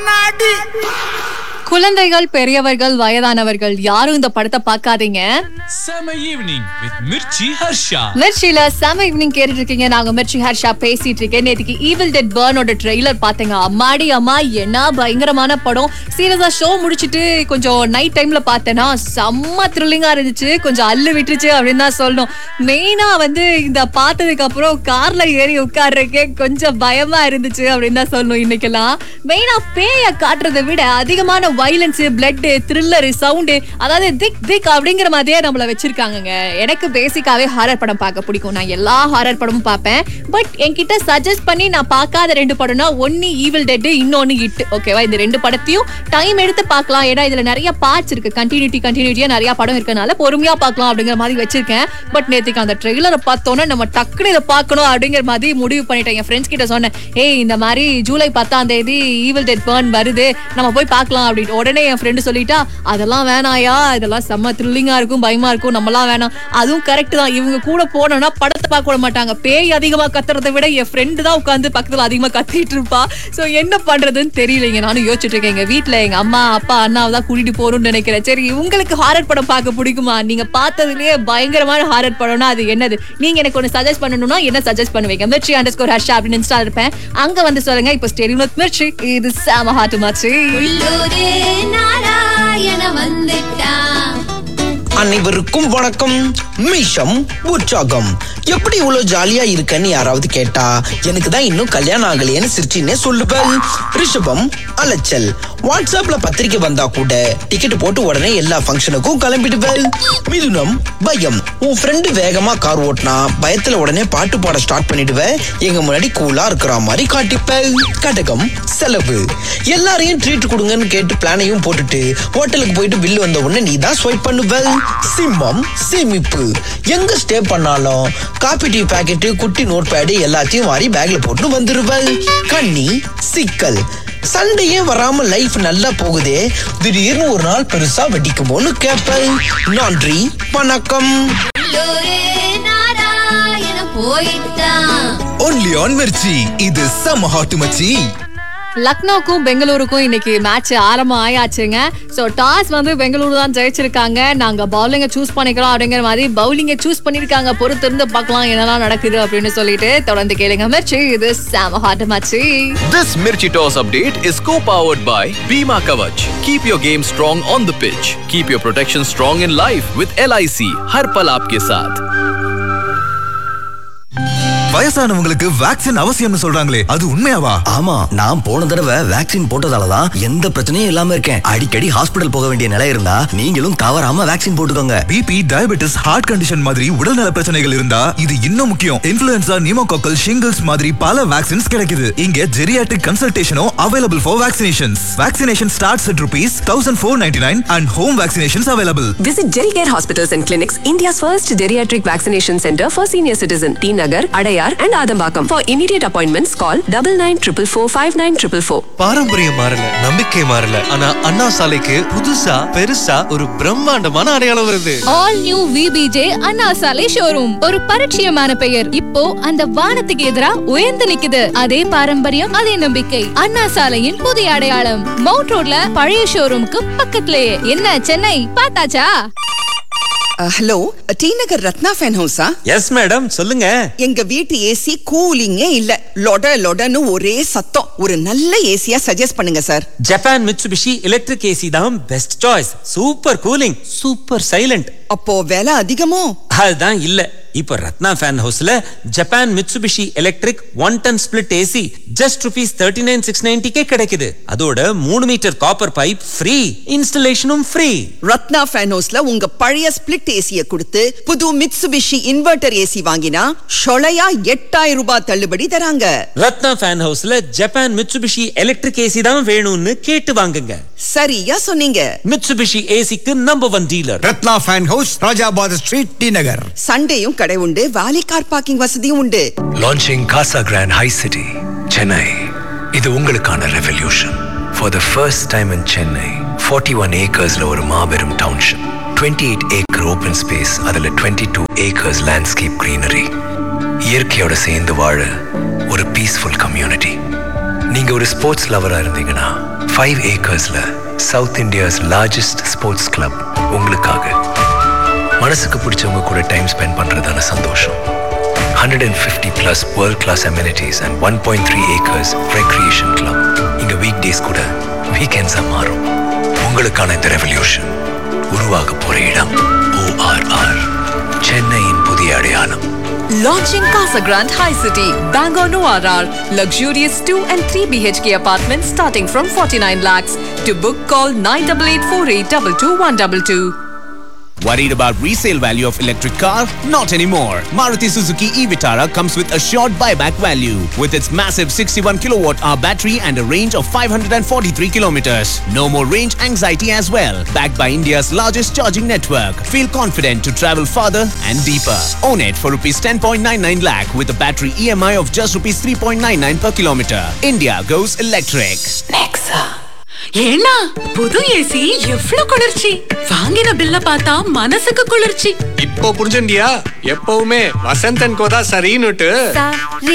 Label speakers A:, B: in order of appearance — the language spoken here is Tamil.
A: கண்ணாடி
B: குழந்தைகள் பெரியவர்கள் வயதானவர்கள் யாரும் இந்த படத்தை பார்க்காதீங்க
C: Summer evening with Mirchi Harsha.
B: மிர்ச்சில செம ஈவினிங் கேட்டுட்டு இருக்கீங்க நாங்க மிர்ச்சி ஹர்ஷா பேசிட்டு இருக்கேன் நேத்துக்கு ஈவில் டெட் பர்னோட ட்ரெய்லர் பாத்தீங்க அம்மாடி அம்மா என்ன பயங்கரமான படம் சீரியஸா ஷோ முடிச்சிட்டு கொஞ்சம் நைட் டைம்ல பார்த்தேன்னா செம்ம த்ரில்லிங்கா இருந்துச்சு கொஞ்சம் அள்ளு விட்டுருச்சு அப்படின்னு தான் சொல்லணும் மெயினா வந்து இந்த பார்த்ததுக்கு அப்புறம் கார்ல ஏறி உட்கார்றதுக்கே கொஞ்சம் பயமா இருந்துச்சு அப்படின்னு தான் சொல்லணும் இன்னைக்கெல்லாம் மெயினா பேய காட்டுறதை விட அதிகமான வைலன்ஸ் பிளட் த்ரில்லர் சவுண்டு அதாவது திக் திக் அப்படிங்கிற மாதிரியே நம்மள வச்சிருக்காங்கங்க எனக்கு பேசிக்காவே ஹாரர் படம் பார்க்க பிடிக்கும் நான் எல்லா ஹாரர் படமும் பார்ப்பேன் பட் என்கிட்ட சஜஸ்ட் பண்ணி நான் பார்க்காத ரெண்டு படம்னா ஒன்னு ஈவில் டெட் இன்னொன்னு இட் ஓகேவா இந்த ரெண்டு படத்தையும் டைம் எடுத்து பார்க்கலாம் ஏன்னா இதுல நிறைய பார்ட்ஸ் இருக்கு கண்டினியூட்டி கண்டினியூட்டியா நிறைய படம் இருக்கனால பொறுமையா பார்க்கலாம் அப்படிங்கிற மாதிரி வச்சிருக்கேன் பட் நேத்துக்கு அந்த ட்ரெய்லரை பார்த்தோன்னே நம்ம டக்குனு இதை பார்க்கணும் அப்படிங்கிற மாதிரி முடிவு பண்ணிட்டேன் என் ஃப்ரெண்ட்ஸ் கிட்ட சொன்னேன் ஏய் இந்த மாதிரி ஜூலை பத்தாம் தேதி ஈவில் டெட் பர்ன் வருது நம்ம போய் பார்க்கலாம் அப்படின்னு உடனே என் ஃப்ரெண்டு சொல்லிட்டா அதெல்லாம் வேணாயா இதெல்லாம் செம்ம த்ரில்லிங்கா இருக்கும் பயமா இருக்கும் நம்மலாம் வேணாம் அதுவும் கரெக்ட் தான் இவங்க கூட போனோம்னா படத்தை பார்க்க விட மாட்டாங்க பேய் அதிகமா கத்துறதை விட என் ஃப்ரெண்டு தான் உட்காந்து பக்கத்துல அதிகமா கத்திட்டு இருப்பா சோ என்ன பண்றதுன்னு தெரியலைங்க நானும் யோசிச்சுட்டு இருக்கேன் எங்க வீட்ல எங்க அம்மா அப்பா அண்ணாவை தான் கூட்டிட்டு போகணும்னு நினைக்கிறேன் சரி உங்களுக்கு ஹாரர் படம் பார்க்க பிடிக்குமா நீங்க பார்த்ததுலயே பயங்கரமான ஹாரர் படம்னா அது என்னது நீங்க எனக்கு ஒன்னு சஜஸ்ட் பண்ணணும்னா என்ன சஜஸ்ட் பண்ணுவீங்க மிர்ச்சி அண்டர் ஸ்கோர் ஹர்ஷா அப்படின்னு இன்ஸ்டா இருப்பேன் அங்க வந்து சொல்லுங்க இப்போ ஸ்டேடியம் மிர்ச்சி இது சாம ஹாட்டு மாச்சு
D: உள்ளூரே நாராயண வந்துட்டான்
A: அனைவருக்கும் வணக்கம் மிஷம் உற்சாகம் எப்படி இவ்வளவு ஜாலியா இருக்கன்னு யாராவது கேட்டா எனக்கு தான் இன்னும் கல்யாணம் ஆகலையேன்னு சிரிச்சின்னே சொல்லுவேன் ரிஷபம் அலைச்சல் வாட்ஸ்அப்ல பத்திரிக்கை வந்தா கூட டிக்கெட் போட்டு உடனே எல்லா ஃபங்க்ஷனுக்கும் கிளம்பிடுவேன் மிதுனம் பயம் உன் ஃப்ரெண்டு வேகமா கார் ஓட்டினா பயத்துல உடனே பாட்டு பாட ஸ்டார்ட் பண்ணிடுவேன் எங்க முன்னாடி கூலா இருக்கிற மாதிரி காட்டிப்பேன் கடகம் செலவு எல்லாரையும் ட்ரீட் கொடுங்கன்னு கேட்டு பிளானையும் போட்டுட்டு ஹோட்டலுக்கு போயிட்டு பில்லு வந்த உடனே நீ தான் ஸ்வைப் பண்ணுவ சிம்மம் சேமிப்பு எங்க ஸ்டே பண்ணாலும் காபி டீ பாக்கெட்டு குட்டி நோட் பேடு எல்லாத்தையும் வாரி பேக்ல போட்டு வந்துருவ கண்ணி சிக்கல் சண்டையே வராம லைஃப் நல்லா போகுதே திடீர்னு ஒரு நாள் பெருசா வெடிக்குமோன்னு கேட்பேன் நன்றி வணக்கம்
D: உள்ளூரே நாராயண போயிட்டான்
E: ஒன்லி ஆன் மிர்ச்சி இது செம்ம ஹாட்டு மச்சி
B: லக்னோக்கும் பெங்களூருக்கும் இன்னைக்கு மேட்ச் ஆரம்பம் ஆயாச்சுங்க ஸோ டாஸ் வந்து பெங்களூரு தான் ஜெயிச்சிருக்காங்க நாங்க பவுலிங்கை சூஸ் பண்ணிக்கிறோம் அப்படிங்கிற மாதிரி பவுலிங்கை சூஸ் பண்ணிருக்காங்க பொறுத்து இருந்து பார்க்கலாம் என்னெல்லாம் நடக்குது அப்படின்னு சொல்லிட்டு தொடர்ந்து கேளுங்க மிர்ச்சி இது சாம hot match
F: This Mirchi Toss update is co-powered by Bima Kavach. Keep your game strong on the pitch. Keep your protection strong in life with LIC. हर पल आपके साथ.
E: வயசானவங்களுக்கு வேக்சின் அவசியம்னு சொல்றாங்களே அது உண்மையாவா
G: ஆமா நான் போன தடவை வேக்சின் போட்டதால தான் எந்த பிரச்சனையும் இல்லாம இருக்கேன் அடிக்கடி ஹாஸ்பிடல் போக வேண்டிய நிலை இருந்தா நீங்களும் தவறாம வேக்சின் போட்டுக்கோங்க
E: பிபி டயபெட்டிஸ் ஹார்ட் கண்டிஷன் மாதிரி உடல்நல பிரச்சனைகள் இருந்தா இது இன்னும் முக்கியம் இன்ஃபுளுன்சா நியூமோகாக்கல் ஷிங்கிள்ஸ் மாதிரி பல வேக்சின்ஸ் கிடைக்குது இங்க ஜெரியாட்ரிக் கன்சல்டேஷனும் available for vaccinations vaccination starts at rupees thousand four ninety nine and home vaccinations available
H: Visit Gericare Hospitals and Clinics, India's first geriatric vaccination center for senior citizen. T Nagar, Adayar, and Adambakam. For immediate appointments, call double nine triple four five nine triple four.
I: பாரம்பரியம் மாறல நம்பிக்கை மாறல ஆனா அண்ணா சாலைக்கு புதுசா பெருசா ஒரு பிரம்மாண்டமான அடையாளம் வருது
J: ஆல் நியூ விபிஜே அண்ணா சாலை ஷோரூம் ஒரு பரிச்சயமான பெயர் இப்போ அந்த வானத்துக்கு எதிரா உயர்ந்து நிக்குது அதே பாரம்பரியம் அதே நம்பிக்கை அண்ணா சாலையின் புதிய அடையாளம் மவுண்ட் ரோட்ல பழைய ஷோரூமுக்கு பக்கத்திலேயே என்ன சென்னை பார்த்தாச்சா
K: hello T Nagar Ratna fan ஹவுஸா
I: எஸ் மேடம் சொல்லுங்க
K: எங்க வீட்டு ஏசி கூலிங்கே இல்ல லொட லொடன்னு ஒரே சத்தம் ஒரு நல்ல ஏசியா சஜஸ்ட் பண்ணுங்க sir
I: Japan Mitsubishi electric AC தான் best choice super cooling super silent
K: அப்போ விலை அதிகமோ
I: அதுதான் இல்ல இப்ப ரத்னா ஃபேன் ஹவுஸ்ல Japan Mitsubishi electric one ton split AC just rupees thirty nine six நைன்டிக்கே கிடைக்குது அதோட மூணு மீட்டர் காப்பர் பைப் ஃப்ரீ இன்ஸ்டலேஷனும் ஃப்ரீ
K: ரத்னா ஃபேன் ஹவுஸ்ல உங்க பழைய ஸ்பிளிட் ஏசிய கொடுத்து புது மிட்சுபிஷி இன்வெர்டர் ஏசி வாங்கினா ஷொலையா எட்டாயிரம் ரூபாய் தள்ளுபடி தராங்க
I: ரத்னா ஃபேன் ஹவுஸ்ல ஜப்பான் மிட்சுபிஷி எலக்ட்ரிக் ஏசி தான் வேணும்னு கேட்டு வாங்குங்க
K: சரியா சொன்னீங்க
I: மிட்சுபிஷி ஏசிக்கு number one dealer
L: Ratna fan house Rajabad street T Nagar
K: சண்டேயும் கடை உண்டு வாலி கார் பார்க்கிங் வசதியும் உண்டு
M: launching Casagrand high city Chennai இது உங்களுக்கான revolution for the first time in Chennai forty one ஏக்கர்ஸ்ல ஒரு மாபெரும் township twenty eight acre open space அதில் twenty two acres landscape greenery இயற்கையோட சேர்ந்து வாழ ஒரு பீஸ்ஃபுல் கம்யூனிட்டி நீங்க ஒரு ஸ்போர்ட்ஸ் லவரா இருந்தீங்கன்னா ஃபைவ் ஏக்கர்ஸ்ல south India's largest sports club உங்களுக்காக மனசுக்கு பிடிச்சவங்க கூட டைம் ஸ்பெண்ட் பண்றதான சந்தோஷம் hundred and fifty plus world class amenities and one point three acres recreation club இங்க வீக் டேஸ் கூட வீக்கெண்ட்ஸா மாறும் உங்களுக்கான இந்த ரெவல்யூஷன் உருவாக போற இடம் ஓஆர்ஆர் சென்னையின் புதிய அடையாளம்
H: Launching Casa Grande High City, Bangor Noir. Luxurious 2 and 3 BHK apartments starting from 49 lakhs. To book, call 9884822122.
N: Worried about resale value of electric car? Not anymore. Maruti Suzuki e-Vitara comes with assured buyback value with its massive 61 kilowatt hour battery and a range of 543 kilometers. No more range anxiety as well. Backed by India's largest charging network. Feel confident to travel farther and deeper. Own it for rupees 10.99 lakh with a battery EMI of just rupees 3.99 per kilometer. India goes electric.
O: ஏன்னா புது ஏசி எவ்ளோ குளிர்ச்சி வாங்கின பில்ல பார்த்தா மனசுக்கு குளிர்ச்சி
P: இப்போ புரிஞ்சுண்டியா எப்பவுமே வசந்தன் கோதா சரின்னுட்டு
O: சரி